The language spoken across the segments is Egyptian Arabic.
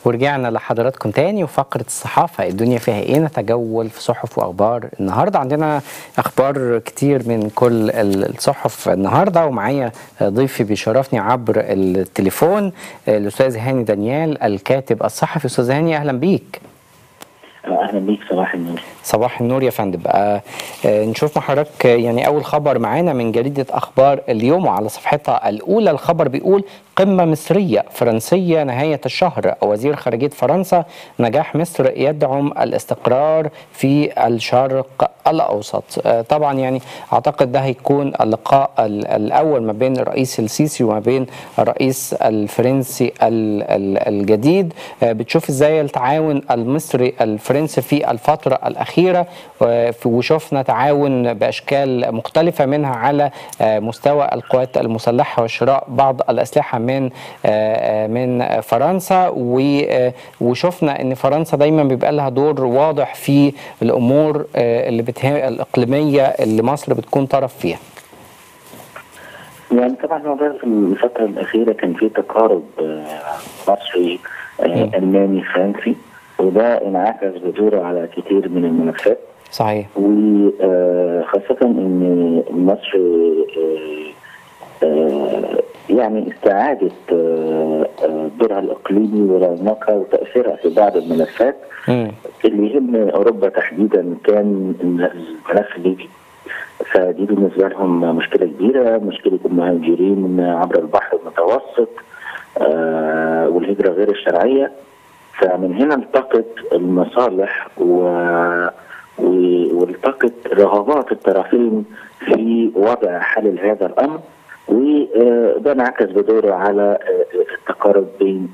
ورجعنا لحضراتكم تاني وفقرة الصحافة الدنيا فيها ايه نتجول في صحف واخبار النهاردة عندنا اخبار كتير من كل الصحف النهاردة ومعايا ضيفي بيشرفني عبر التليفون الاستاذ هاني دانيال الكاتب الصحفي استاذ هاني اهلا بيك اهلا بيك صباح النور صباح النور يا فندم بقى نشوف مع حضرتك يعني اول خبر معانا من جريده اخبار اليوم وعلى صفحتها الاولى الخبر بيقول قمه مصريه فرنسيه نهايه الشهر وزير خارجيه فرنسا نجاح مصر يدعم الاستقرار في الشرق الاوسط طبعا يعني اعتقد ده هيكون اللقاء الاول ما بين الرئيس السيسي وما بين الرئيس الفرنسي الجديد بتشوف ازاي التعاون المصري الفرنسي في الفتره الاخيره وشفنا تعاون باشكال مختلفه منها على مستوى القوات المسلحه وشراء بعض الاسلحه من من فرنسا وشفنا ان فرنسا دايما بيبقى لها دور واضح في الامور اللي بتهم الاقليميه اللي مصر بتكون طرف فيها. يعني طبعا الموضوع في الفتره الاخيره كان في تقارب مصري الماني فرنسي وده انعكس بدوره على كتير من الملفات صحيح وخاصة ان مصر يعني استعادت دورها الاقليمي ورونقها وتاثيرها في بعض الملفات مم. اللي يهم اوروبا تحديدا كان الملف الليبي فدي بالنسبه لهم مشكله كبيره مشكله المهاجرين عبر البحر المتوسط والهجره غير الشرعيه فمن هنا التقت المصالح و... و... والتقت رغبات الطرفين في وضع حل لهذا الامر وده انعكس بدوره على التقارب بين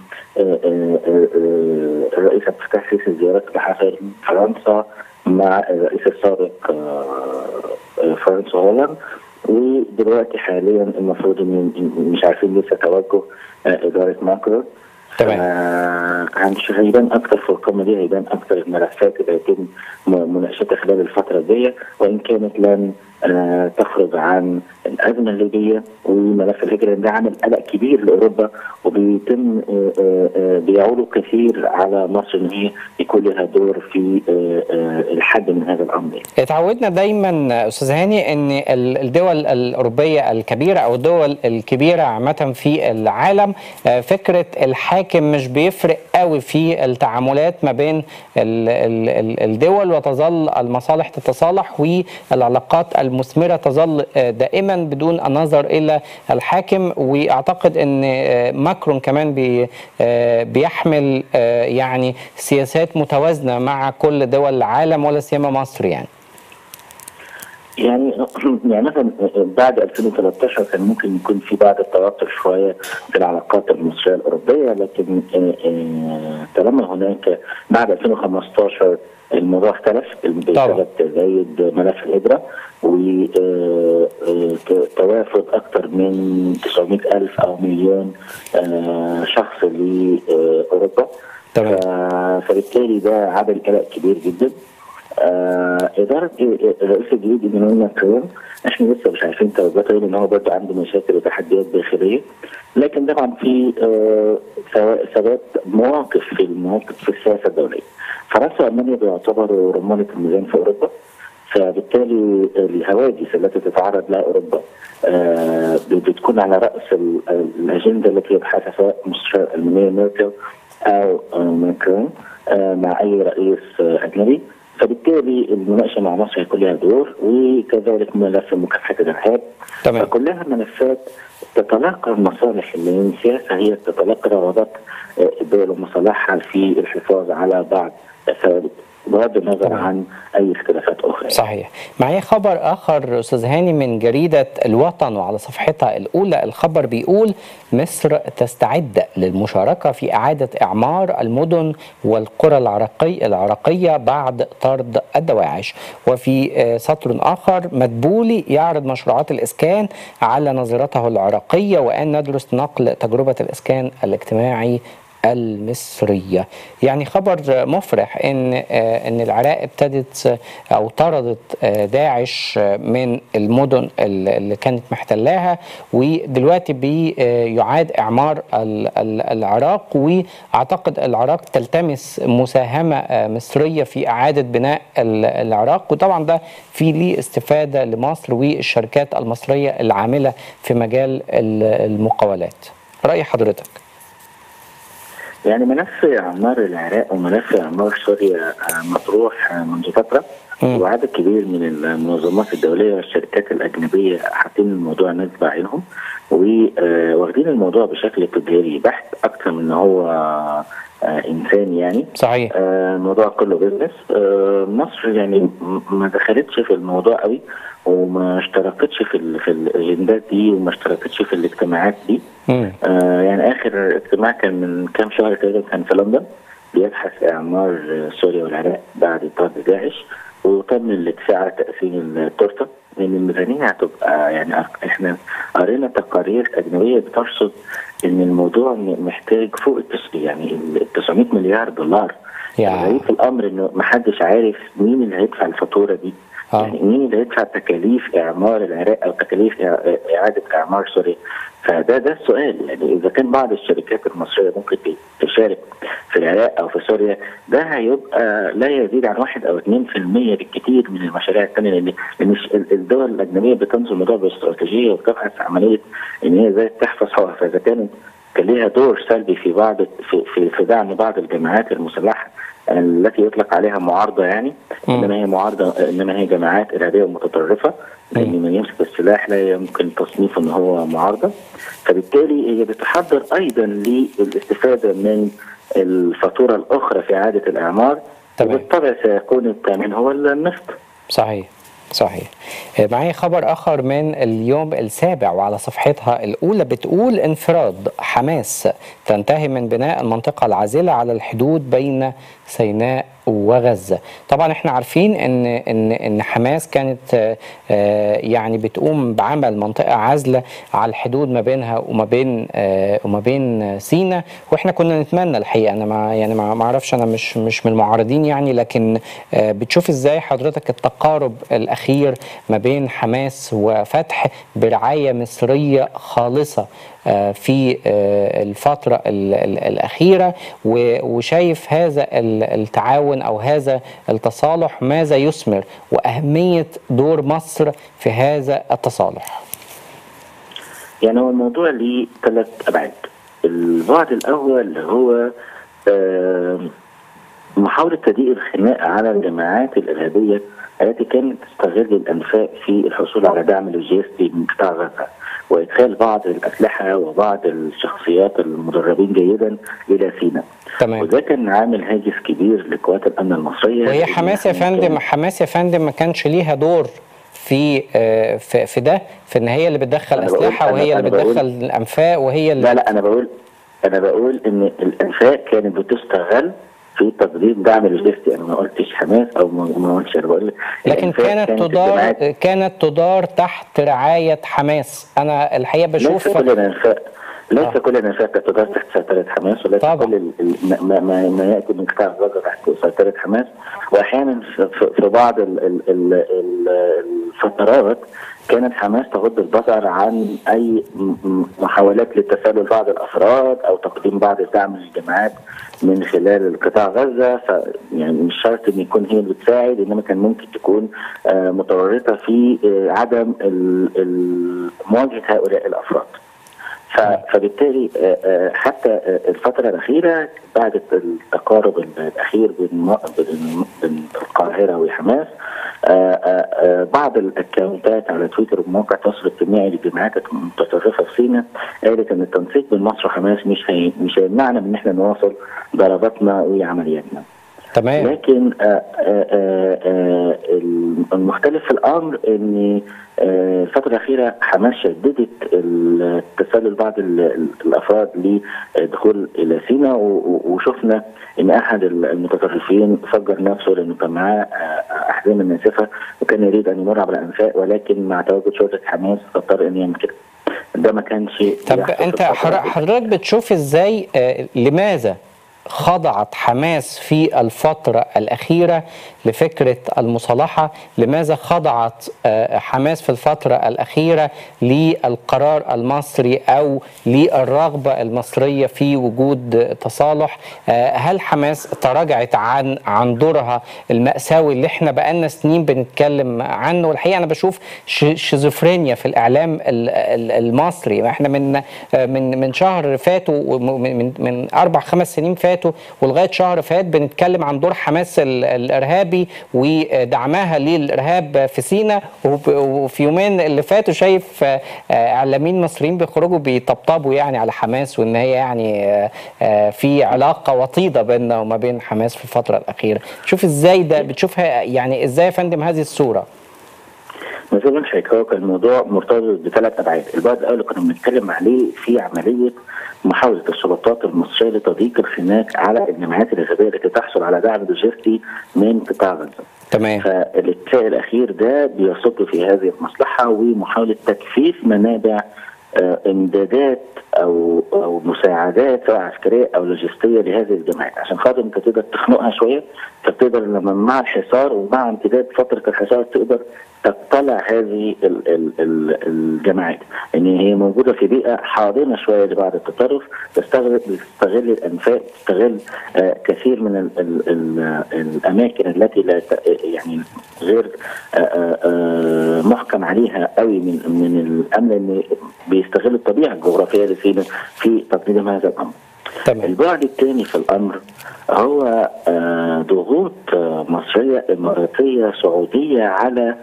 الرئيس عبد الفتاح السيسي زيارته لحفل فرنسا مع الرئيس السابق فرانس هولاند ودلوقتي حاليا المفروض ان مش عارفين لسه توجه اداره ماكرون تمام هيبان اكتر في القمه دي هيبان اكتر الملفات اللي هيتم مناقشتها خلال الفتره دي وان كانت لن آه تخرج عن الازمه الليبيه وملف الهجره ده عامل قلق كبير لاوروبا وبيتم آه آه بيعول كثير على مصر ان هي يكون لها دور في الحد من هذا الامر. اتعودنا دايما استاذ هاني ان الدول الاوروبيه الكبيره او الدول الكبيره عامه في العالم فكره الحاكم مش بيفرق قوي في التعاملات ما بين الدول وتظل المصالح تتصالح والعلاقات المثمره تظل دائما بدون النظر الى الحاكم واعتقد ان ماكرون كمان بي بيحمل يعني سياسات متوازنه مع كل دول العالم ولا سيما مصر يعني يعني يعني مثلا بعد 2013 كان ممكن يكون في بعض التوتر شويه في العلاقات المصريه الاوروبيه لكن طالما هناك بعد 2015 الموضوع اختلف بسبب تزايد ملف الهجره وتوافد اكثر من 900 الف او مليون شخص لاوروبا فبالتالي ده عامل قلق كبير جدا آه اداره الرئيس الجديد ايمانويل ماكرون احنا لسه مش عارفين توجهاته لان هو برضه عنده مشاكل وتحديات داخليه لكن طبعا في آه ثبات مواقف في المواقف في السياسه الدوليه. فرنسا والمانيا بيعتبروا رمانه الميزان في اوروبا فبالتالي الهواجس التي تتعرض لها اوروبا آه بتكون على راس الاجنده التي يبحثها سواء مستشار المانيه ميركل او ماكرون مع اي رئيس اجنبي فبالتالي المناقشه مع مصر هيكون لها دور وكذلك ملف مكافحه الارهاب تمام فكلها ملفات تتلاقى المصالح اللي من السياسه هي تتلاقى رغبات الدول ومصالحها في الحفاظ على بعض الثوابت بغض النظر عن اي اختلافات اخرى صحيح معايا خبر اخر استاذ هاني من جريده الوطن وعلى صفحتها الاولى الخبر بيقول مصر تستعد للمشاركه في اعاده اعمار المدن والقرى العراقي العراقيه بعد طرد الدواعش وفي سطر اخر مدبولي يعرض مشروعات الاسكان على نظرته العراقيه وان ندرس نقل تجربه الاسكان الاجتماعي المصرية يعني خبر مفرح ان ان العراق ابتدت او طردت داعش من المدن اللي كانت محتلاها ودلوقتي بيعاد اعمار العراق واعتقد العراق تلتمس مساهمة مصرية في اعادة بناء العراق وطبعا ده في ليه استفادة لمصر والشركات المصرية العاملة في مجال المقاولات رأي حضرتك يعني ملف اعمار العراق وملف اعمار سوريا مطروح منذ فتره وعدد كبير من المنظمات الدوليه والشركات الاجنبيه حاطين الموضوع نسبه عينهم وواخدين الموضوع بشكل تجاري بحت اكثر من ان هو انسان يعني صحيح الموضوع كله بيزنس مصر يعني ما دخلتش في الموضوع قوي وما اشتركتش في ال في الاجندات دي وما اشتركتش في الاجتماعات دي آه يعني اخر اجتماع كان من كام شهر تقريبا كان في لندن بيبحث اعمار سوريا والعراق بعد طرد داعش وتم الاتفاق على تقسيم التورته لان الميزانيه هتبقى يعني احنا قرينا تقارير اجنبيه بترصد ان الموضوع محتاج فوق التسعير يعني ال 900 مليار دولار الغريب في الامر انه ما حدش عارف مين اللي هيدفع الفاتوره دي آه. يعني مين اللي هيدفع تكاليف اعمار العراق او تكاليف اعاده اعمار سوريا فده ده السؤال يعني اذا كان بعض الشركات المصريه ممكن تشارك في العراق او في سوريا ده هيبقى لا يزيد عن واحد او 2% بالكثير من المشاريع الثانيه لان لان الدول الاجنبيه بتنظر الموضوع باستراتيجيه وبتبحث عمليه ان هي ازاي تحفظ حقوقها فاذا كانت كان ليها دور سلبي في بعض في, في, في دعم بعض الجماعات المسلحه التي يطلق عليها معارضه يعني انما هي معارضه انما هي جماعات ارهابيه ومتطرفه لان من يمسك السلاح لا يمكن تصنيفه ان هو معارضه فبالتالي هي بتحضر ايضا للاستفاده من الفاتوره الاخرى في اعاده الاعمار وبالطبع سيكون الثامن هو النفط صحيح صحيح معايا خبر آخر من اليوم السابع وعلى صفحتها الأولى بتقول انفراد حماس تنتهي من بناء المنطقة العازلة على الحدود بين سيناء وغزة طبعا احنا عارفين ان ان ان حماس كانت يعني بتقوم بعمل منطقة عازلة على الحدود ما بينها وما بين وما بين سينا واحنا كنا نتمنى الحقيقة انا ما يعني ما اعرفش انا مش مش من المعارضين يعني لكن بتشوف ازاي حضرتك التقارب الاخير ما بين حماس وفتح برعاية مصرية خالصة في الفترة الأخيرة وشايف هذا التعاون أو هذا التصالح ماذا يثمر وأهمية دور مصر في هذا التصالح يعني هو الموضوع ليه ثلاث أبعاد البعد الأول هو محاولة تضييق الخناق على الجماعات الإرهابية التي كانت تستغل الأنفاق في الحصول على دعم لوجستي من قطاع غزة وادخال بعض الاسلحه وبعض الشخصيات المدربين جيدا الى سيناء. تمام وده كان عامل هاجس كبير لقوات الامن المصريه وهي حماس يا فندم حماس يا فندم ما كانش ليها دور في في في ده في ان هي اللي بتدخل اسلحه وهي اللي بتدخل الانفاق وهي اللي لا لا انا بقول انا بقول ان الانفاق كانت بتستغل في تقديم دعم لوجستي انا ما قلتش حماس او ما قلتش انا بقول لكن كانت تدار كانت تدار تحت رعايه حماس انا الحقيقه بشوف ليس كل الانفاق ليس آه. كل الانفاق كانت تدار تحت سيطره حماس وليس طبعا. كل ما, ما, ما ياتي من قطاع غزه تحت سيطره حماس واحيانا في بعض ال ال ال الفترات كانت حماس تغض البصر عن اي محاولات لتسلل بعض الافراد او تقديم بعض الدعم للجماعات من خلال قطاع غزه ف يعني مش شرط ان يكون هي اللي بتساعد انما كان ممكن تكون آه متورطه في آه عدم مواجهه هؤلاء الافراد. فبالتالي حتى الفترة الأخيرة بعد التقارب الأخير بين بين القاهرة وحماس بعض الأكونتات على تويتر ومواقع التواصل الاجتماعي للجماعات المتطرفة في سيناء قالت إن التنسيق بين مصر وحماس مش هي مش هيمنعنا من إن إحنا نواصل ضرباتنا وعملياتنا. تمام لكن آآ آآ المختلف في الامر ان الفتره الاخيره حماس شددت تسلل بعض الافراد للدخول الى سيناء وشفنا ان احد المتطرفين فجر نفسه لانه كان معاه احزمه ناسفه وكان يريد ان يمر على الانفاق ولكن مع تواجد شرطه حماس اضطر ان يعمل كده. ده ما كانش طب انت حضرتك بتشوف ازاي آه لماذا خضعت حماس في الفترة الأخيرة لفكرة المصالحة لماذا خضعت حماس في الفترة الأخيرة للقرار المصري أو للرغبة المصرية في وجود تصالح هل حماس تراجعت عن عن دورها المأساوي اللي احنا بقالنا سنين بنتكلم عنه والحقيقة أنا بشوف شيزوفرينيا في الإعلام المصري احنا من من من شهر فاتوا من من أربع خمس سنين فاتوا فاتوا ولغايه شهر فات بنتكلم عن دور حماس الارهابي ودعمها للارهاب في سيناء وفي يومين اللي فاتوا شايف اعلاميين مصريين بيخرجوا بيطبطبوا يعني على حماس وان هي يعني في علاقه وطيده بيننا وما بين حماس في الفتره الاخيره شوف ازاي ده بتشوفها يعني ازاي يا فندم هذه الصوره ما زي هيك هو الموضوع مرتبط بثلاث ابعاد، البعد الاول اللي كنا بنتكلم عليه في عمليه محاولة السلطات المصرية لتضييق الخناق على الجماعات الإرهابية التي تحصل على دعم لوجستي من قطاع غزة. تمام. فالاتفاق الأخير ده بيصب في هذه المصلحة ومحاولة تكثيف منابع امدادات او او مساعدات سواء عسكريه او لوجستيه لهذه الجماعات عشان خاطر انت تقدر تخنقها شويه فبتقدر لما مع الحصار ومع امتداد فتره الحصار تقدر تقتلع هذه ال ال ال الجماعات ان هي موجوده في بيئه حاضنه شويه لبعض التطرف تستغل تستغل الانفاق تستغل آه كثير من ال ال ال الاماكن التي لا يعني غير آه آه محكم عليها قوي من من الامن ان بيستغل الطبيعه الجغرافيه لسينا في تقديم هذا الامر. تمام. البعد الثاني في الامر هو ضغوط مصريه اماراتيه سعوديه على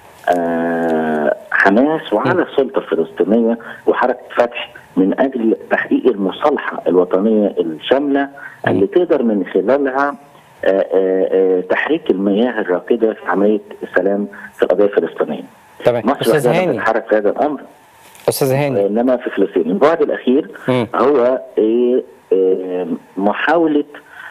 حماس وعلى السلطه الفلسطينيه وحركه فتح من اجل تحقيق المصالحه الوطنيه الشامله اللي تقدر من خلالها تحريك المياه الراكده في عمليه السلام في القضيه الفلسطينيه. تمام مصر استاذ هاني بتتحرك في هذا الامر استاذ هاني انما في فلسطين البعد الاخير م. هو إيه محاوله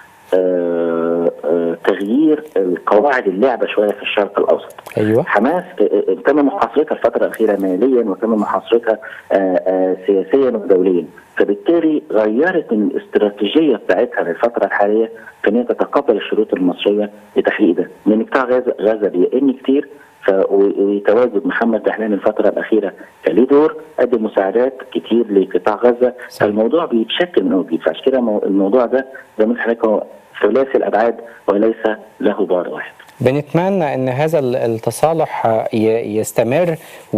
تغيير القواعد اللعبه شويه في الشرق الاوسط. ايوه حماس تم محاصرتها الفتره الاخيره ماليا وتم محاصرتها سياسيا ودوليا، فبالتالي غيرت من الاستراتيجيه بتاعتها للفتره الحاليه في ان هي تتقبل الشروط المصريه لتحقيق ده، لان قطاع غزه غزه بيئن كتير وتواجد محمد دحلان الفترة الأخيرة كان ليه دور قدم مساعدات كتير لقطاع غزة فالموضوع بيتشكل من وجديد فعشان كده الموضوع ده زي ما حضرتك هو ثلاثي الأبعاد وليس له بار واحد بنتمنى ان هذا التصالح يستمر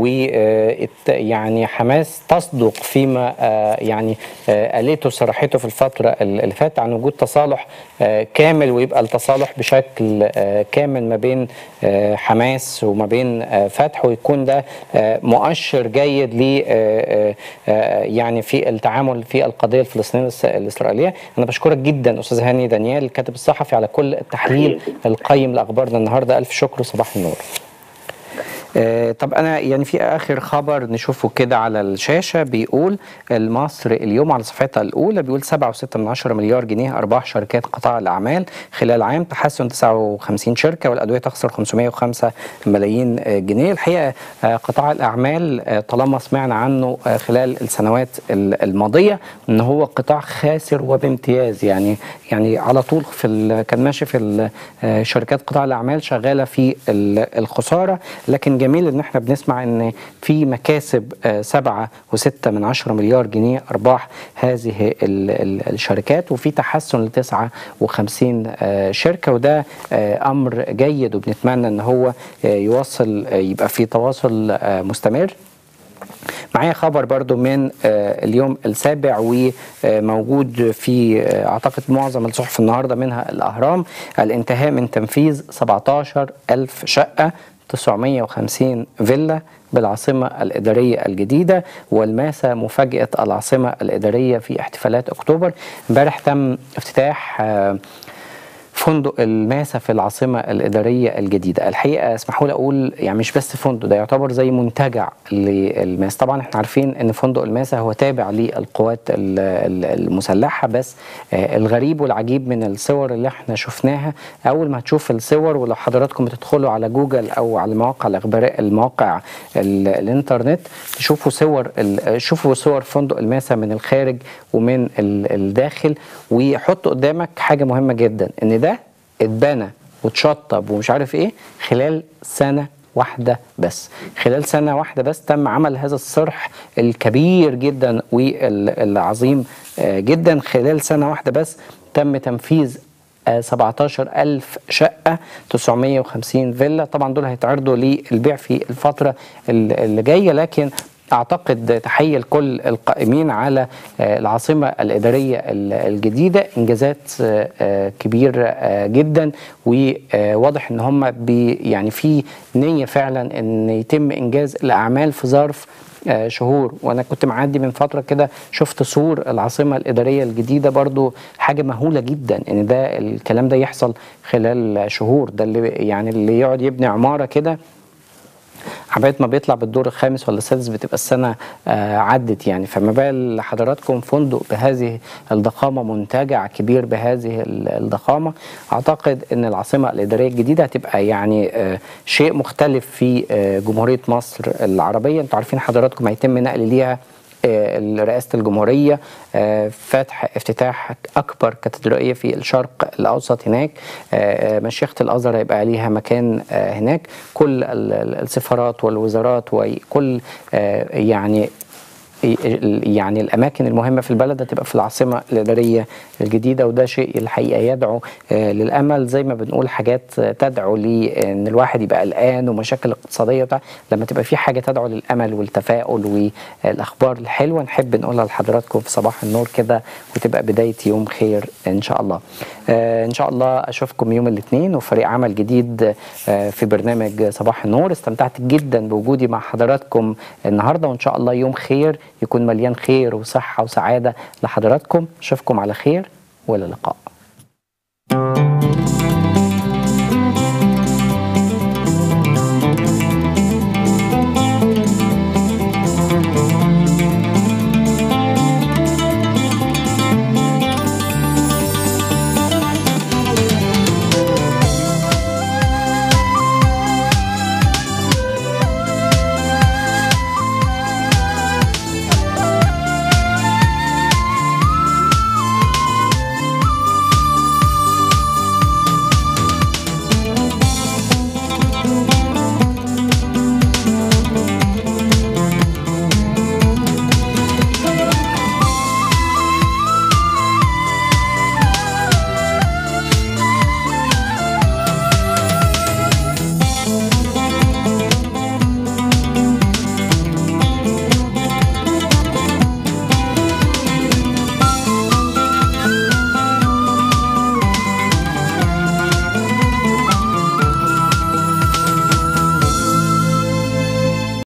ويعني حماس تصدق فيما يعني قالته صراحته في الفتره اللي فاتت عن وجود تصالح كامل ويبقى التصالح بشكل كامل ما بين حماس وما بين فتح ويكون ده مؤشر جيد ل يعني في التعامل في القضيه الفلسطينيه الاسرائيليه انا بشكرك جدا استاذ هاني دانيال الكاتب الصحفي على كل التحليل القيم لاخبارنا النهارده الف شكر وصباح النور آه طب انا يعني في اخر خبر نشوفه كده على الشاشه بيقول المصر اليوم على صفحتها الاولى بيقول 7.6 من 10 مليار جنيه ارباح شركات قطاع الاعمال خلال عام تحسن 59 شركه والادويه تخسر 505 ملايين جنيه الحقيقه آه قطاع الاعمال آه طالما سمعنا عنه خلال السنوات الماضيه ان هو قطاع خاسر وبامتياز يعني يعني على طول في كان ماشي في شركات قطاع الاعمال شغاله في الخساره لكن جميل ان احنا بنسمع ان في مكاسب سبعة وستة من عشرة مليار جنيه ارباح هذه الشركات وفي تحسن لتسعة وخمسين شركة وده امر جيد وبنتمنى ان هو يوصل يبقى في تواصل مستمر معايا خبر برضو من اليوم السابع وموجود في اعتقد معظم الصحف النهارده منها الاهرام الانتهاء من تنفيذ 17 ألف شقه 950 فيلا بالعاصمة الإدارية الجديدة والماسة مفاجأة العاصمة الإدارية في احتفالات أكتوبر امبارح تم افتتاح فندق الماسة في العاصمة الإدارية الجديدة الحقيقة اسمحوا لي أقول يعني مش بس فندق ده يعتبر زي منتجع للماس طبعا احنا عارفين أن فندق الماسة هو تابع للقوات المسلحة بس الغريب والعجيب من الصور اللي احنا شفناها أول ما تشوف الصور ولو حضراتكم بتدخلوا على جوجل أو على مواقع الإخبارية المواقع الإنترنت تشوفوا صور شوفوا صور فندق الماسة من الخارج ومن الداخل ويحطوا قدامك حاجة مهمة جدا ان ده اتبنى واتشطب ومش عارف ايه خلال سنه واحده بس خلال سنه واحده بس تم عمل هذا الصرح الكبير جدا والعظيم جدا خلال سنه واحده بس تم تنفيذ 17 ألف شقة 950 فيلا طبعا دول هيتعرضوا للبيع في الفترة اللي جاية لكن اعتقد تحيه لكل القائمين على العاصمه الاداريه الجديده انجازات كبيره جدا وواضح ان هم يعني في نيه فعلا ان يتم انجاز الاعمال في ظرف شهور وانا كنت معدي من فتره كده شفت صور العاصمه الاداريه الجديده برضو حاجه مهوله جدا ان ده الكلام ده يحصل خلال شهور ده اللي يعني اللي يقعد يبني عماره كده عباية ما بيطلع بالدور الخامس ولا السادس بتبقى السنة آه عدت يعني فما بال حضراتكم فندق بهذه الضخامة منتجع كبير بهذه الضخامة أعتقد أن العاصمة الإدارية الجديدة هتبقى يعني آه شيء مختلف في آه جمهورية مصر العربية أنتوا عارفين حضراتكم هيتم نقل ليها رئاسة الجمهورية فتح افتتاح أكبر كاتدرائية في الشرق الأوسط هناك مشيخة الأزهر هيبقى ليها مكان هناك كل السفارات والوزارات وكل يعني يعني الاماكن المهمه في البلد هتبقى في العاصمه الاداريه الجديده وده شيء الحقيقه يدعو للامل زي ما بنقول حاجات تدعو لان الواحد يبقى قلقان ومشاكل اقتصاديه وبتاع لما تبقى في حاجه تدعو للامل والتفاؤل والاخبار الحلوه نحب نقولها لحضراتكم في صباح النور كده وتبقى بدايه يوم خير ان شاء الله. ان شاء الله اشوفكم يوم الاثنين وفريق عمل جديد في برنامج صباح النور استمتعت جدا بوجودي مع حضراتكم النهارده وان شاء الله يوم خير يكون مليان خير وصحة وسعادة لحضراتكم أشوفكم على خير وإلى اللقاء